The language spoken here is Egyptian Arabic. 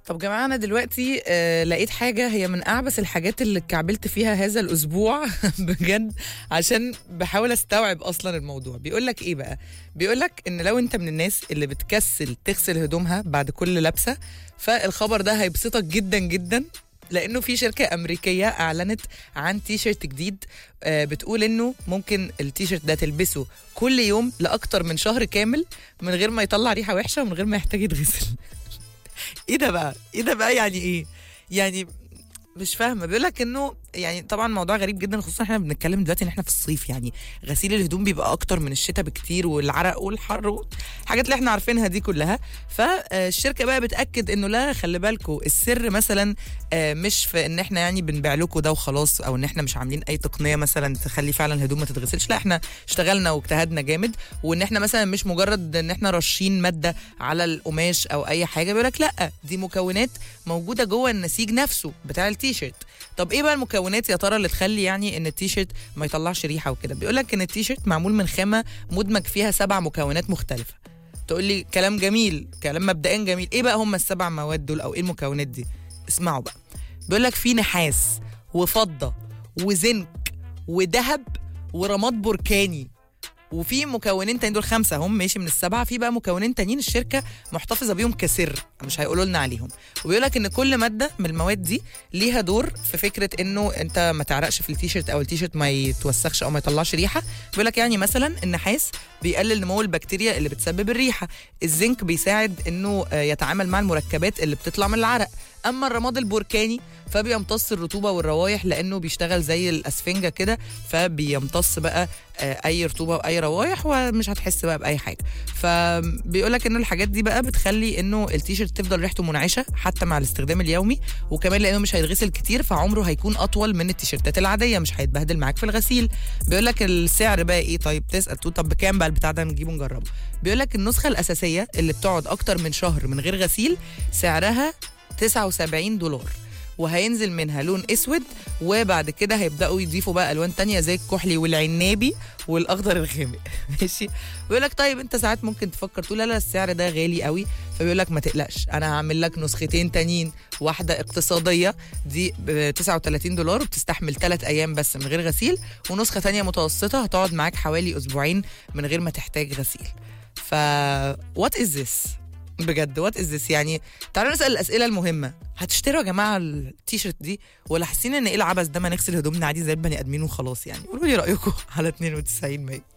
طب جماعة أنا دلوقتي آه لقيت حاجة هي من أعبث الحاجات اللي اتكعبلت فيها هذا الأسبوع بجد عشان بحاول أستوعب أصلا الموضوع بيقول لك إيه بقى بيقول لك إن لو أنت من الناس اللي بتكسل تغسل هدومها بعد كل لبسة فالخبر ده هيبسطك جدا جدا لانه في شركه امريكيه اعلنت عن تي شيرت جديد آه، بتقول انه ممكن التي شيرت ده تلبسه كل يوم لاكتر من شهر كامل من غير ما يطلع ريحه وحشه ومن غير ما يحتاج يتغسل ايه ده بقى ايه ده بقى يعني ايه يعني مش فاهمه بيقول لك انه يعني طبعا موضوع غريب جدا خصوصا احنا بنتكلم دلوقتي ان احنا في الصيف يعني غسيل الهدوم بيبقى اكتر من الشتاء بكتير والعرق والحر والحاجات اللي احنا عارفينها دي كلها فالشركه بقى بتاكد انه لا خلي بالكم السر مثلا آه، مش في ان احنا يعني بنبيع لكم ده وخلاص او ان احنا مش عاملين اي تقنيه مثلا تخلي فعلا الهدوم ما تتغسلش لا احنا اشتغلنا واجتهدنا جامد وان احنا مثلا مش مجرد ان احنا رشين ماده على القماش او اي حاجه بيقول لك لا دي مكونات موجوده جوه النسيج نفسه بتاع التيشيرت طب ايه بقى المكونات يا ترى اللي تخلي يعني ان التيشيرت ما يطلعش ريحه وكده بيقول لك ان التيشيرت معمول من خامه مدمج فيها سبع مكونات مختلفه تقول لي كلام جميل كلام مبدئيا جميل ايه بقى هم السبع مواد دول او ايه المكونات دي اسمعوا بقى بيقول لك في نحاس وفضه وزنك وذهب ورماد بركاني وفي مكونين تانيين دول خمسه هم ماشي من السبعه في بقى مكونين تانيين الشركه محتفظه بيهم كسر مش هيقولوا لنا عليهم وبيقول لك ان كل ماده من المواد دي ليها دور في فكره انه انت ما تعرقش في التيشيرت او التيشيرت ما يتوسخش او ما يطلعش ريحه بيقول لك يعني مثلا النحاس بيقلل نمو البكتيريا اللي بتسبب الريحه الزنك بيساعد انه آه، يتعامل مع المركبات اللي بتطلع من العرق اما الرماد البركاني فبيمتص الرطوبه والروايح لانه بيشتغل زي الاسفنجه كده فبيمتص بقى آه، اي رطوبه واي روايح ومش هتحس بقى باي حاجه فبيقول لك انه الحاجات دي بقى بتخلي انه التيشيرت تفضل ريحته منعشه حتى مع الاستخدام اليومي وكمان لانه مش هيتغسل كتير فعمره هيكون اطول من التيشيرتات العاديه مش هيتبهدل معاك في الغسيل بيقول لك السعر بقى ايه طيب تسال تقول طب بكام بقى البتاع ده نجيبه نجربه بيقول لك النسخه الاساسيه اللي بتقعد اكتر من شهر من غير غسيل سعرها 79 دولار وهينزل منها لون اسود وبعد كده هيبداوا يضيفوا بقى الوان تانية زي الكحلي والعنابي والاخضر الغامق ماشي بيقول لك طيب انت ساعات ممكن تفكر تقول لا لا السعر ده غالي قوي فبيقول لك ما تقلقش انا هعمل لك نسختين تانيين واحده اقتصاديه دي ب 39 دولار وبتستحمل 3 ايام بس من غير غسيل ونسخه تانية متوسطه هتقعد معاك حوالي اسبوعين من غير ما تحتاج غسيل ف وات از ذس بجد وات از ذس يعني تعالوا نسال الاسئله المهمه هتشتروا يا جماعه التيشيرت دي ولا حاسين ان ايه العبث ده ما نغسل هدومنا عادي زي البني ادمين وخلاص يعني قولوا لي رايكم على 92 ماي